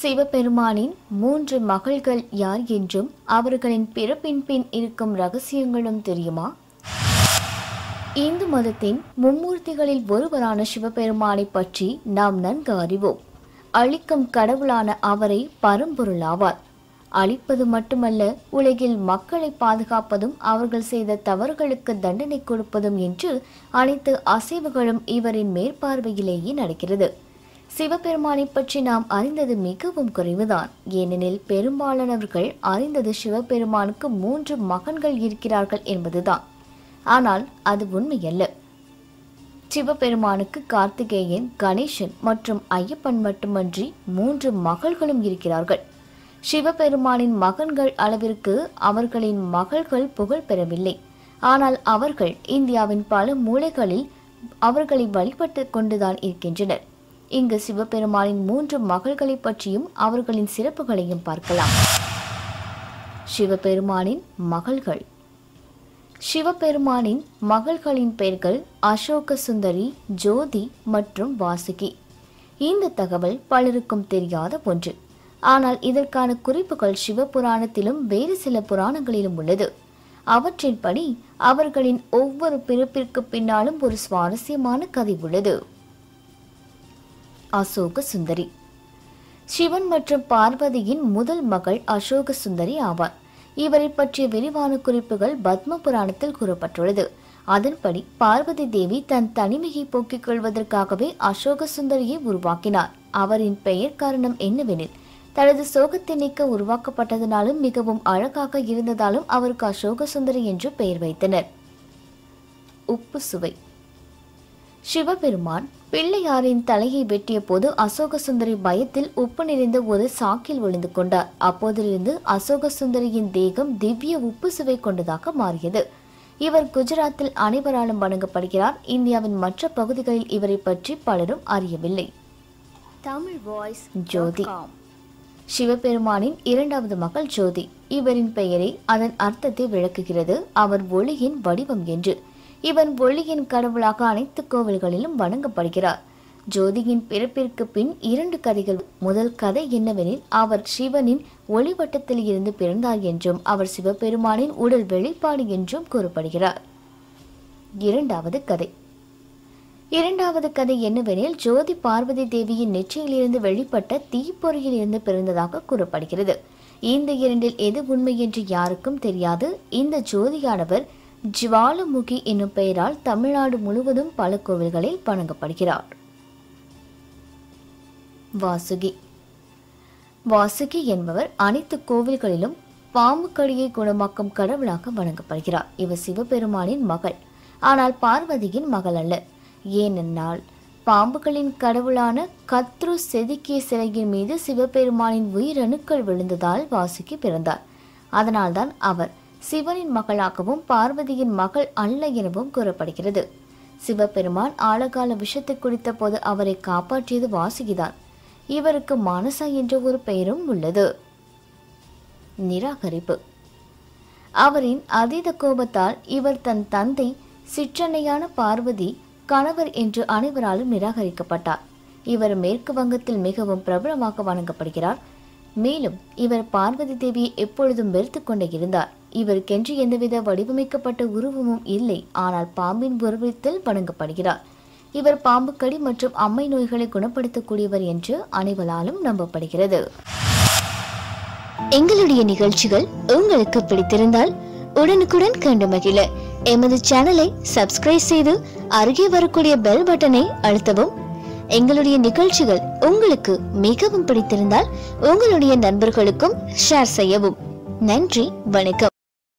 சிவபெருமானின் மூன்று மகள்கள் யார் என்றும் அவர்களின் பிறப்பின் பின் இருக்கும் ரகசியங்களும் தெரியுமா இந்து மதத்தின் மும்மூர்த்திகளில் ஒருவரான சிவபெருமானை பற்றி நாம் நன்கு அறிவோம் அழிக்கும் கடவுளான அவரை பரம்பொருள் ஆவார் அழிப்பது மட்டுமல்ல உலகில் மக்களை பாதுகாப்பதும் அவர்கள் செய்த தவறுகளுக்கு தண்டனை கொடுப்பதும் என்று அனைத்து அசைவுகளும் இவரின் மேற்பார்வையிலேயே நடக்கிறது சிவபெருமானை பற்றி நாம் அறிந்தது மிகவும் குறைவுதான் ஏனெனில் பெரும்பாலானவர்கள் அறிந்தது சிவபெருமானுக்கு மூன்று மகன்கள் இருக்கிறார்கள் என்பதுதான் ஆனால் அது உண்மையல்ல சிவபெருமானுக்கு கார்த்திகேயன் கணேசன் மற்றும் ஐயப்பன் மட்டுமன்றி மூன்று மகள்களும் இருக்கிறார்கள் சிவபெருமானின் மகன்கள் அளவிற்கு அவர்களின் மகள்கள் புகழ் பெறவில்லை ஆனால் அவர்கள் இந்தியாவின் பல மூலைகளில் அவர்களை வழிபட்டு கொண்டுதான் இருக்கின்றனர் இங்கு சிவபெருமானின் மூன்று மகள்களை பற்றியும் அவர்களின் சிறப்புகளையும் பார்க்கலாம் சிவபெருமானின் மகள்கள் சிவபெருமானின் மகள்களின் பெயர்கள் அசோக சுந்தரி ஜோதி மற்றும் வாசுகி இந்த தகவல் பலருக்கும் தெரியாத ஒன்று ஆனால் இதற்கான குறிப்புகள் சிவபுராணத்திலும் வேறு சில புராணங்களிலும் உள்ளது அவற்றின்படி அவர்களின் ஒவ்வொரு பிறப்பிற்கு பின்னாலும் ஒரு சுவாரஸ்யமான கதை உள்ளது அசோக சுந்தரி சிவன் மற்றும் பார்வதியின் முதல் மகள் அசோக சுந்தரி ஆவார் இவரை பற்றிய விரிவான குறிப்புகள் பத்ம புராணத்தில் கூறப்பட்டுள்ளது அதன்படி பார்வதி தேவி தன் தனிமையை போக்கிக் கொள்வதற்காகவே அசோக சுந்தரியை உருவாக்கினார் அவரின் பெயர் காரணம் என்னவெனில் தனது சோகத்தை நீக்க உருவாக்கப்பட்டதனாலும் மிகவும் அழகாக இருந்ததாலும் அவருக்கு அசோக சுந்தரி என்று பெயர் வைத்தனர் உப்பு சுவை சிவபெருமான் பிள்ளையாரின் தலையை வெட்டிய போது அசோக சுந்தரி பயத்தில் உப்பு நிறைந்த ஒரு சாக்கில் விழுந்து கொண்டார் அப்போதிலிருந்து அசோக சுந்தரியின் தேகம் திவ்ய உப்பு சுவை கொண்டதாக மாறியது இவர் குஜராத்தில் அனைவராலும் வணங்கப்படுகிறார் இந்தியாவின் மற்ற பகுதிகளில் இவரை பற்றி பலரும் அறியவில்லை தமிழ் வாய்ஸ் ஜோதி சிவபெருமானின் இரண்டாவது மகள் ஜோதி இவரின் பெயரே அதன் அர்த்தத்தை விளக்குகிறது அவர் ஒளியின் வடிவம் என்று இவன் ஒளியின் கடவுளாக அனைத்து கோவில்களிலும் வணங்கப்படுகிறார் ஜோதியின் பிறப்பிற்கு பின் இரண்டு கதைகள் முதல் கதை என்னவெனில் அவர் சிவனின் ஒளிவட்டத்தில் இருந்து பிறந்தார் என்றும் அவர் சிவபெருமானின் உடல் வெளிப்பாடு என்றும் கூறப்படுகிறார் இரண்டாவது கதை இரண்டாவது கதை என்னவெனில் ஜோதி பார்வதி தேவியின் நெற்றியிலிருந்து வெளிப்பட்ட தீப்பொறியில் இருந்து பிறந்ததாக கூறப்படுகிறது இந்த இரண்டில் எது உண்மை என்று யாருக்கும் தெரியாது இந்த ஜோதியானவர் ஜுவாலமுகி என்னும் பெயரால் தமிழ்நாடு முழுவதும் பல கோவில்களில் வணங்கப்படுகிறார் வாசுகி வாசுகி என்பவர் அனைத்து கோவில்களிலும் பாம்பு கடியை குணமாக்கும் கடவுளாக வணங்கப்படுகிறார் இவர் சிவபெருமானின் மகள் ஆனால் பார்வதியின் மகள் அல்ல ஏனென்றால் பாம்புகளின் கடவுளான கத்ரு செதுக்கிய சிலையின் மீது சிவபெருமானின் உயிரணுக்கள் விழுந்ததால் வாசுகி பிறந்தார் அதனால்தான் அவர் சிவனின் மகளாகவும் பார்வதியின் மகள் அல்ல எனவும் கூறப்படுகிறது சிவபெருமான் ஆழகால விஷத்தை குடித்த போது அவரை காப்பாற்றியது வாசுகிதான் இவருக்கு மானசா என்ற ஒரு பெயரும் உள்ளது நிராகரிப்பு அவரின் அதீத கோபத்தால் இவர் தன் தந்தை சிற்றன்னையான பார்வதி கணவர் என்று அனைவராலும் நிராகரிக்கப்பட்டார் இவர் மேற்கு வங்கத்தில் மிகவும் பிரபலமாக வணங்கப்படுகிறார் மேலும் இவர் பார்வதி தேவியை எப்பொழுதும் வெறுத்து கொண்டே இருந்தார் இவருக்கென்று எந்தவித வடிவமைக்கப்பட்ட உருவமும் இல்லை ஆனால் பாம்பின் உருவத்தில் வணங்கப்படுகிறார் இவர் பாம்பு கடி மற்றும் அம்மை நோய்களை குணப்படுத்தக்கூடியவர் என்று அனைவராலும் நம்பப்படுகிறது எங்களுடைய நிகழ்ச்சிகள் உங்களுக்கு பிடித்திருந்தால் உடனுக்குடன் கண்டு மகிழ எமது சேனலை சப்ஸ்கிரைப் செய்து அருகே வரக்கூடிய பெல் பட்டனை அழுத்தவும் எங்களுடைய நிகழ்ச்சிகள் உங்களுக்கு மிகவும் பிடித்திருந்தால் உங்களுடைய நண்பர்களுக்கும் ஷேர் செய்யவும் நன்றி வணக்கம்